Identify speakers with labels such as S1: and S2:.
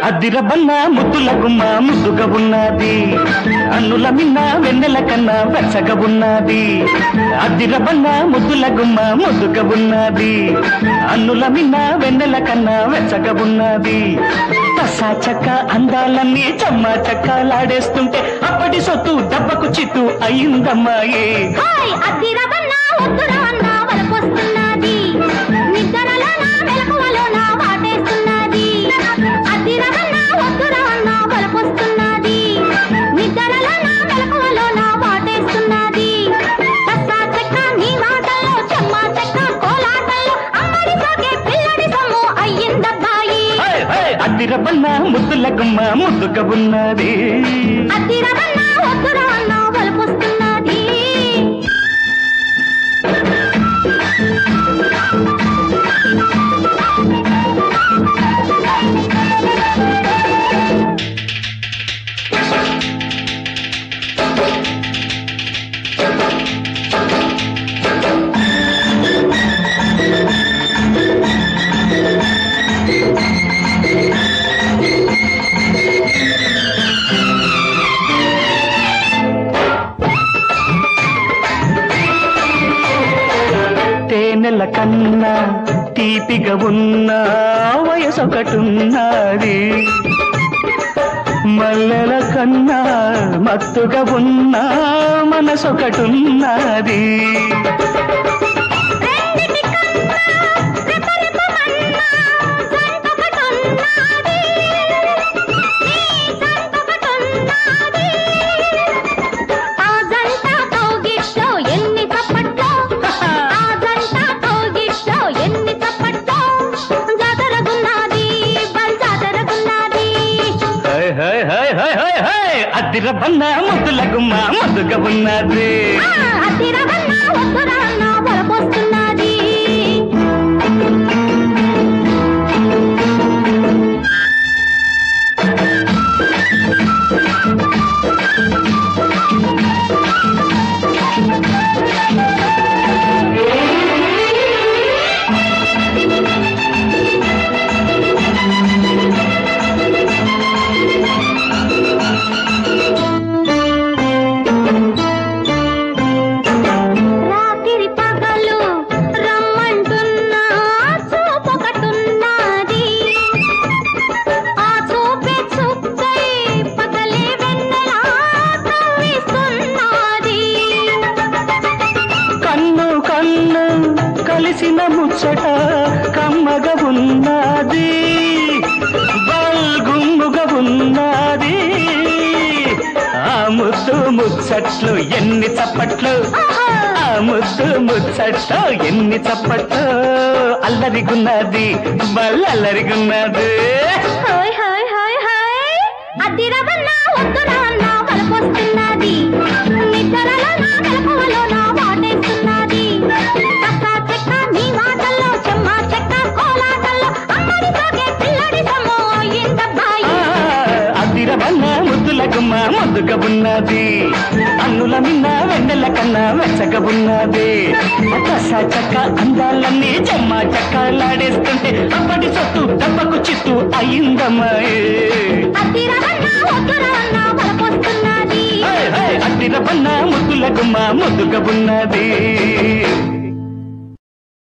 S1: అద్దిరబన్న ముద్దుల గుమ్మ ముద్దుగా ఉన్నది అన్నుల మిన్న వెన్నెల కన్నా వెచ్చగా ఉన్నది అద్దిరబన్న ముద్దుల గుమ్మ ముద్దుగా ఉన్నది అన్నుల మిన్న వెన్నెల కన్నా వెచ్చగా ఉన్నది తసా చక్క అందాలన్నీ చమ్మ చక్కలాడేస్తుంటే అప్పటి సొత్తు దెబ్బకు చిత్తు అయిందమ్మాయి
S2: హాయ్ అద్దిరవన్నా వద్దురవన్నా వలపొస్తున్నది నిద్రలోన మెలకువలోన వాటేస్తున్నది అద్దిరవన్నా వద్దురవన్నా వలపొస్తున్నది నిద్రలోన మెలకువలోన వాటేస్తున్నది కస్సా చెక్క నీ మాటల్లో చెమ్మ చెక్క కోలాటల్లో అమ్మడి సోకే పిల్లడి సొమ్ము అయ్యిందబ్బాయి
S1: హే, హే, అద్దిరబన్న ముద్దుల గుమ్మ ముద్దుగా ఉన్నది
S2: అద్దిరవన్నా వద్దురవన్నా వలపొస్తున్నది
S1: తేనెల కన్నా తీపిగా ఉన్న వయసొకటున్నది మల్లెల కన్నా మత్తుగా ఉన్న మనసొకటున్నది
S2: రెండిటి కన్నా రెపరెపమన్నా జంటొకటున్నది. ఈ జంటొకటున్నది. ఆ జంట కౌగిట్లో ఎన్ని చప్పట్లో, ఆ జంట కౌగిట్లో ఎన్ని చప్పట్లో. జాతరగున్నది, బల్ జాతరగున్నది.
S1: హై హై హై హై హై హై అద్దిరబన్న ముద్దుల గుమ్మ ముద్దుగా ఉన్నది
S2: ఆ అతిరవన్నా వద్దురవన్నా వలపోస్తున్నది. రాత్రి పగలు రమ్మంటున్నా చూపొకటున్నది ఆ చూపే చూపై పగలే వెన్నెలా కవ్విస్తున్నది
S1: కన్ను కన్ను కలిసిన ముచ్చట కమ్మగా ఉన్నది బల్గుమ్ముగా ఉన్నది ఆ ముద్దు ముచ్చట్లు ఎన్ని చప్పట్లు ఆ ముద్దు ముచ్చట్లు ఎన్ని చప్పట్లు అల్లరిగున్నది బల్లల్లరిగున్నది
S2: హాయ్ హాయ్ హాయ్ హాయ్ అద్దిరవన్నా వద్దురవన్నా వలపొస్తున్నది నిద్రలో నా మెలకువలో నా వాటేస్తున్నది కస్సా చెక్క నీ మాటల్లో చెమ్మ చెక్క కోలాటల్లో అమ్మడి సోకే పిల్లడి సొమ్ము అయ్యిందబ్బాయి
S1: అదిరవన్న ముద్దుల గుమ్మ ముద్దుగా ఉన్నది అన్నుల మిన్న వెన్నెల కన్నా వెచ్చగా ఉన్నది కస చక్క అందాలన్నీ జమ్మ చక్కలాడేస్తుంటే అప్పటి సొత్తు దెబ్బకు చిత్తు అయిందమ్మాయి
S2: అద్దిరవన్నా వద్దురవన్నా వలపొస్తున్నది
S1: అదిరవన్న ముద్దుల గుమ్మ ముద్దుగా ఉన్నది